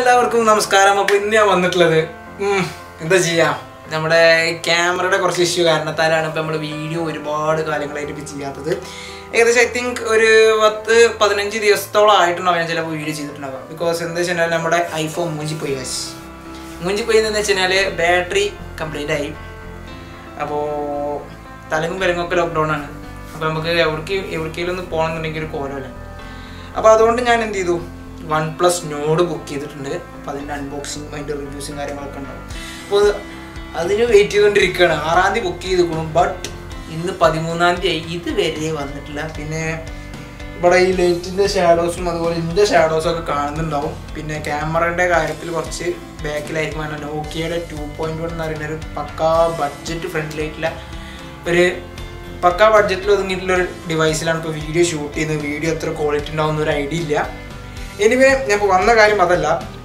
എല്ലാവർക്കും നമസ്കാരം അപ്പോൾ ഇന്ന് ഞാൻ വന്നിട്ടുള്ളത് ഉം, എന്താ ചെയ്യാം നമ്മുടെ ക്യാമറയുടെ കുറച്ച് ഇഷ്യൂ കാരണത്താലാണ് ഇപ്പോൾ നമ്മൾ വീഡിയോ ഒരുപാട് കാലങ്ങളായിട്ട് ഇപ്പോൾ ചെയ്യാത്തത് ഏകദേശം ഐ തിങ്ക് ഒരു പത്ത് പതിനഞ്ച് ദിവസത്തോളം ആയിട്ടുണ്ടാവും ഞാൻ ചിലപ്പോൾ വീഡിയോ ചെയ്തിട്ടുണ്ടാവാം ബിക്കോസ് എന്താ വെച്ച് കഴിഞ്ഞാൽ നമ്മുടെ ഐഫോൺ മൂഞ്ചിപ്പോയി കാശ് മൂഞ്ചിപ്പോയി എന്ന് വെച്ച് കഴിഞ്ഞാൽ ബാറ്ററി കംപ്ലൈൻ്റ് ആയി അപ്പോൾ തലങ്ങും പെരങ്ങൊക്കെ ലോക്ക്ഡൗൺ ആണ് അപ്പോൾ നമുക്ക് എവിടേക്ക് എവിടേക്കെങ്കിലും ഒന്ന് പോകണമെന്നുണ്ടെങ്കിൽ ഒരു കോലമല്ല അപ്പോൾ അതുകൊണ്ട് ഞാൻ എന്ത് ചെയ്തു വൺ പ്ലസ് നോഡ് ബുക്ക് ചെയ്തിട്ടുണ്ട് അപ്പോൾ അതിൻ്റെ അൺബോക്സിങ് അതിൻ്റെ റിവ്യൂസും കാര്യങ്ങളൊക്കെ ഉണ്ടാവും അപ്പോൾ അത് അതിന് വെയിറ്റ് ചെയ്തുകൊണ്ടിരിക്കുകയാണ് ആറാം തീയതി ബുക്ക് ചെയ്തിരിക്കണം ബട്ട് ഇന്ന് പതിമൂന്നാം തീയതി ആയി ഇതുവരെ വന്നിട്ടില്ല പിന്നെ ഇവിടെ ഈ ലൈറ്റിൻ്റെ ഷാഡോസും അതുപോലെ ഇതിൻ്റെ ഷാഡോസും ഒക്കെ കാണുന്നുണ്ടാവും പിന്നെ ക്യാമറയുടെ കാര്യത്തിൽ കുറച്ച് ബാക്കിലായിരിക്കും കാരണം നോക്കിയയുടെ ടു പോയിൻറ്റ് വൺ എന്ന് പറയുന്ന ഒരു പക്കാ ബഡ്ജറ്റ് ഫ്രണ്ട്ലി ആയിട്ടുള്ള ഒരു പക്കാ ബഡ്ജറ്റിൽ ഒതുങ്ങിയിട്ടുള്ള ഒരു ഡിവൈസിലാണ് ഇപ്പോൾ വീഡിയോ ഷൂട്ട് ചെയ്യുന്നത് വീഡിയോ എത്ര ക്വാളിറ്റി ഉണ്ടാവുന്ന ഒരു ഐഡിയ ഇല്ല എനിവേ ഞാൻ ഇപ്പോൾ വന്ന കാര്യം അതല്ല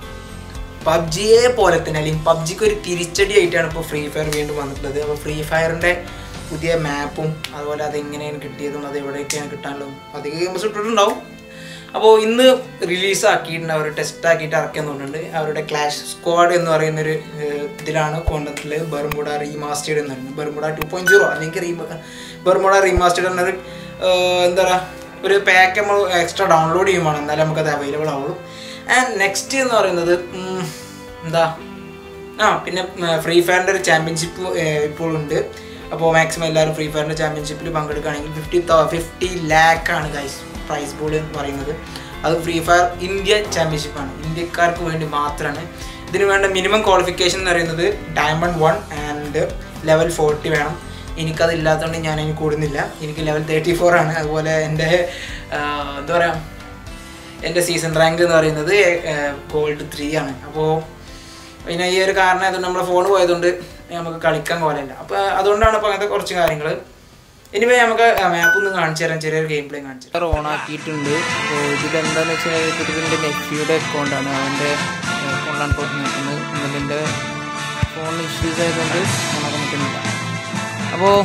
പബ്ജിയെ പോലെ തന്നെ അല്ലെങ്കിൽ പബ്ജിക്ക് ഒരു തിരിച്ചടി ആയിട്ടാണ് ഇപ്പോൾ ഫ്രീ ഫയർ വീണ്ടും വന്നിട്ടുള്ളത് അപ്പോൾ ഫ്രീ ഫയറിൻ്റെ പുതിയ മാപ്പും അതുപോലെ അത് എങ്ങനെയാണ് കിട്ടിയതും അത് എവിടെയൊക്കെയാണ് കിട്ടാനുള്ളതും അധികം ഗെയിംസ് ഇട്ടിട്ടുണ്ടാവും അപ്പോൾ ഇന്ന് റിലീസ് ആക്കിയിട്ടുണ്ട് അവർ ടെസ്റ്റ് ആക്കിയിട്ട് ഇറക്കിയെന്ന് തോന്നുന്നുണ്ട് അവരുടെ ക്ലാഷ് സ്ക്വാഡ് എന്ന് പറയുന്ന ഒരു ഏഹ്, ഇതിലാണ് കൊണ്ടുവന്നിട്ടുള്ളത് ബർമുഡ റീമാസ്റ്റേഡ് എന്ന് പറയുന്നത് ബർമുഡ ടു പോയിന്റ് സീറോ അല്ലെങ്കിൽ റീ ബർമുഡ റീമാസ്റ്റേഡ് എന്നൊരു ഏഹ്, എന്താ പറയുക ഒരു പാക്ക് നമ്മൾ എക്സ്ട്രാ ഡൗൺലോഡ് ചെയ്യുമ്പോൾ എന്നാലേ നമുക്കത് അവൈലബിൾ ആവുള്ളൂ ആൻഡ് നെക്സ്റ്റ് എന്ന് പറയുന്നത് ഉം, എന്താ ആ പിന്നെ ഫ്രീ ഫയറിൻ്റെ ഒരു ചാമ്പ്യൻഷിപ്പ് ഇപ്പോൾ ഉണ്ട് അപ്പോൾ മാക്സിമം എല്ലാവരും ഫ്രീ ഫയറിൻ്റെ ചാമ്പ്യൻഷിപ്പിൽ പങ്കെടുക്കുകയാണെങ്കിൽ ഫിഫ്റ്റി ഫിഫ്റ്റി ലാക്കാണ് ഗൈസ് പ്രൈസ് ബോൾ എന്ന് പറയുന്നത് അത് ഫ്രീ ഫയർ ഇന്ത്യ ചാമ്പ്യൻഷിപ്പാണ് ഇന്ത്യക്കാർക്ക് വേണ്ടി മാത്രമാണ് ഇതിന് വേണ്ട മിനിമം ക്വാളിഫിക്കേഷൻ എന്ന് പറയുന്നത് diamond one and level forty വേണം എനിക്കത് ഇല്ലാത്തതുകൊണ്ട് ഞാൻ അതിന് കൂടുന്നില്ല എനിക്ക് ലെവൽ തേർട്ടി ഫോർ ആണ് അതുപോലെ എൻ്റെ ആ, എന്താ പറയുക എൻ്റെ സീസൺ റാങ്ക് എന്ന് പറയുന്നത് ഗോൾഡ് ത്രീ ആണ് അപ്പോൾ പിന്നെ ഈ ഒരു കാരണം ആയതുകൊണ്ട് നമ്മുടെ ഫോൺ പോയതുകൊണ്ട് നമുക്ക് കളിക്കാൻ പോലല്ല അപ്പോൾ അതുകൊണ്ടാണ് ഇപ്പോൾ അങ്ങനത്തെ കുറച്ച് കാര്യങ്ങൾ ഇനിവേ നമുക്ക് മാപ്പ് ഒന്ന് കാണിച്ചു തരാം ചെറിയൊരു ഗെയിം പ്ലേ കാണിച്ചു തരാം ഓൺ ആക്കിയിട്ടുണ്ട് അപ്പോൾ ഇതിലെന്താണെന്ന് വെച്ചാൽ ഇതിൻ്റെ നെഫ്റ്റിയുടെ അക്കൗണ്ടാണ് അവൻ്റെ അക്കൗണ്ടാണ് ഇപ്പോൾ നോക്കുന്നത് എന്നാലും എൻ്റെ ഫോൺ ഇഷ്യൂസ് ആയതുകൊണ്ട് നമുക്ക് നിൽക്കുന്നില്ല അപ്പോൾ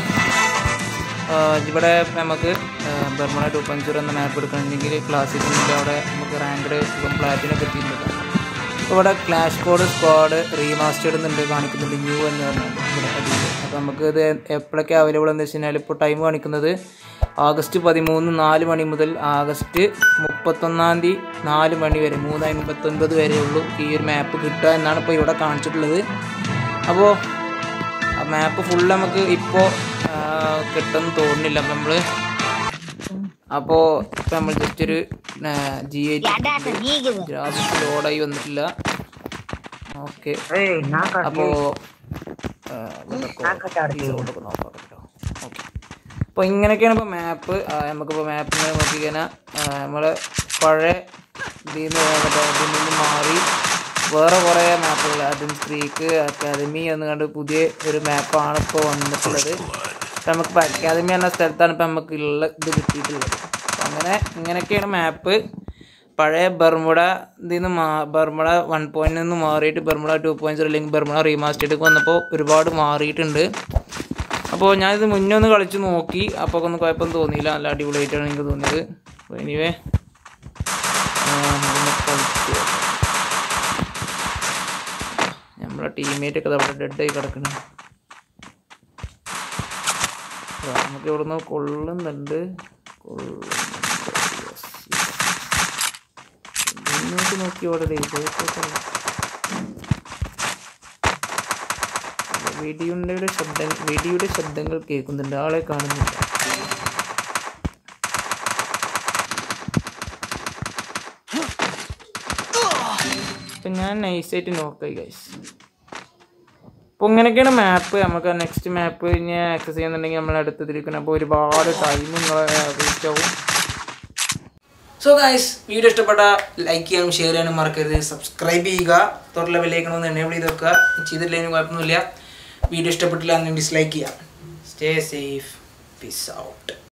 ഇവിടെ നമുക്ക് ബർമണ ടു പോയിൻറ്റ് സീറോ എന്ന മാപ്പ് എടുക്കണമെങ്കിൽ ക്ലാസിക്കിൻ്റെ അവിടെ നമുക്ക് റാങ്ക്ഡ് ഇപ്പം പ്ലാറ്റിനൊക്കെ എത്തിയിട്ടുണ്ട് അപ്പോൾ ഇവിടെ ക്ലാഷ് കോഡ് സ്ക്വാഡ് റീമാസ്റ്റേഡ് എന്നുണ്ട് കാണിക്കുന്നുണ്ട് ന്യൂ എന്ന് പറഞ്ഞിട്ട് ഇവിടെ അടിയിൽ അപ്പോൾ നമുക്ക് ഇത് എപ്പോഴൊക്കെ അവൈലബിൾ എന്ന് വെച്ച് കഴിഞ്ഞാൽ ഇപ്പോൾ ടൈം കാണിക്കുന്നത് ആഗസ്റ്റ് പതിമൂന്ന് നാല് മണി മുതൽ ആഗസ്റ്റ് മുപ്പത്തൊന്നാം തീയതി നാല് മണി വരെ മൂന്ന് അമ്പത്തൊൻപത് വരെ ഉള്ളൂ ഈ ഒരു മാപ്പ് കിട്ടുക എന്നാണ് ഇപ്പോൾ ഇവിടെ കാണിച്ചിട്ടുള്ളത് അപ്പോൾ ആ മാപ്പ് ഫുൾ നമുക്ക് ഇപ്പോൾ കിട്ടുമെന്ന് തോന്നുന്നില്ല അപ്പം നമ്മൾ അപ്പോൾ ഇപ്പം നമ്മൾ ജസ്റ്റ് ഒരു ജി ഐ ഗ്രാഫിക്സ് ലോഡായി വന്നിട്ടില്ല ഓക്കെ അപ്പോൾ ഓക്കെ അപ്പോൾ ഇങ്ങനെയൊക്കെയാണ് ഇപ്പോൾ മാപ്പ് നമുക്കിപ്പോൾ മാപ്പിങ്ങനെ നോക്കിക്കഴിഞ്ഞാൽ നമ്മൾ പഴയ ഇതിൽ നിന്ന് മറ്റേ ഇതിൽ നിന്ന് മാറി വേറെ കുറേ മാപ്പുകൾ അതും സ്ത്രീക്ക് അക്കാദമി എന്ന് കണ്ട് പുതിയ ഒരു മാപ്പാണ് ഇപ്പോൾ വന്നിട്ടുള്ളത് ഇപ്പം നമുക്കിപ്പോൾ അക്കാദമി എന്ന സ്ഥലത്താണ് ഇപ്പം നമുക്ക് ഉള്ള ഇത് കിട്ടിയിട്ടുള്ളത് അപ്പം അങ്ങനെ ഇങ്ങനെയൊക്കെയാണ് മാപ്പ് പഴയ ബർമുഡ ഇതിൽ നിന്ന് മാ ബർമുഡ വൺ പോയിന്റിൽ നിന്ന് മാറിയിട്ട് ബർമുഡ ടു പോയിന്റ് സീറോ അല്ലെങ്കിൽ ബർമുഡ റീമാസ്റ്റേഡ് വന്നപ്പോൾ ഒരുപാട് മാറിയിട്ടുണ്ട് അപ്പോൾ ഞാനിത് മുന്നേ ഒന്ന് കളിച്ച് നോക്കി അപ്പോൾ ഒന്നും കുഴപ്പം തോന്നിയില്ല നല്ല അടിപൊളിയായിട്ടാണ് എനിക്ക് തോന്നിയത് അപ്പോൾ എനിവേ കളിച്ച് നമ്മളെ ടീമേറ്റ് ഒക്കെ അവിടെ ഡെഡായി കിടക്കണം ആ, നമുക്ക് ഇവിടുന്ന് കൊള്ളുന്നുണ്ട് കൊള്ളുന്നുണ്ട് Yes, yes. മുന്നോട്ട് നോക്കി ഇവിടെ വെടിയുണ്ടയുടെ ശബ്ദം വെടിയുടെ ശബ്ദങ്ങൾ കേൾക്കുന്നുണ്ട് ആളെ കാണുന്നില്ല അപ്പം ഞാൻ നൈസായിട്ട് നോക്കായി ഗൈസ് അപ്പോൾ ഇങ്ങനെയൊക്കെയാണ് മാപ്പ് നമുക്ക് നെക്സ്റ്റ് മാപ്പ് ഇനി ആക്സസ് ചെയ്യുന്നുണ്ടെങ്കിൽ നമ്മൾ അടുത്തതിരിക്കണം അപ്പോൾ ഒരുപാട് ടൈമും വേസ്റ്റ് ആവും സോ ഗൈസ് വീഡിയോ ഇഷ്ടപ്പെട്ട ലൈക്ക് ചെയ്യാനും ഷെയർ ചെയ്യാനും മറക്കരുത് സബ്സ്ക്രൈബ് ചെയ്യുക തൊട്ടുള്ള വിലയിക്കണമെന്ന് എനേബിൾ ചെയ്ത് വെക്കുക ചെയ്തിട്ടില്ലെങ്കിൽ കുഴപ്പമൊന്നുമില്ല വീഡിയോ ഇഷ്ടപ്പെട്ടില്ല എന്ന് ഡിസ്ലൈക്ക് ചെയ്യാം സ്റ്റേ സേഫ് പീസ് ഔട്ട്